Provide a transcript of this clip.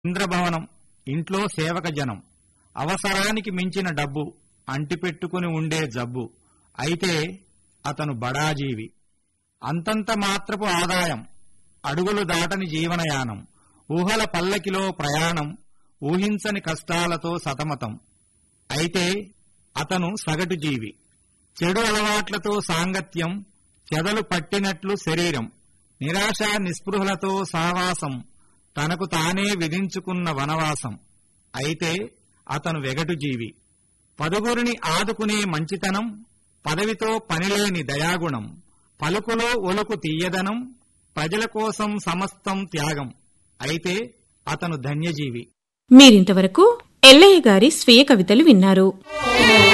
ఇంద్రభవనం ఇంట్లో సేవక జనం అవసరానికి మించిన డబ్బు అంటిపెట్టుకుని ఉండే జబ్బు అయితే అతను బడాజీవి అంతంత మాత్రపు ఆదాయం అడుగులు దాటని జీవనయానం ఊహల పల్లకిలో ప్రయాణం ఊహించని కష్టాలతో సతమతం అయితే అతను సగటు జీవి చెడు అలవాట్లతో సాంగత్యం చెదలు పట్టినట్లు శరీరం నిరాశ నిస్పృహలతో సావాసం తనకు తానే విధించుకున్న వనవాసం అయితే అతను వెగటు జీవి పదుగురిని ఆదుకునే మంచితనం పదవితో పనిలేని దయాగుణం పలుకులో ఒలుకు తీయదనం ప్రజల కోసం సమస్తం త్యాగం అయితే అతను ధన్యజీవి మీరింతవరకు ఎల్లయ్య గారి స్వీయ కవితలు విన్నారు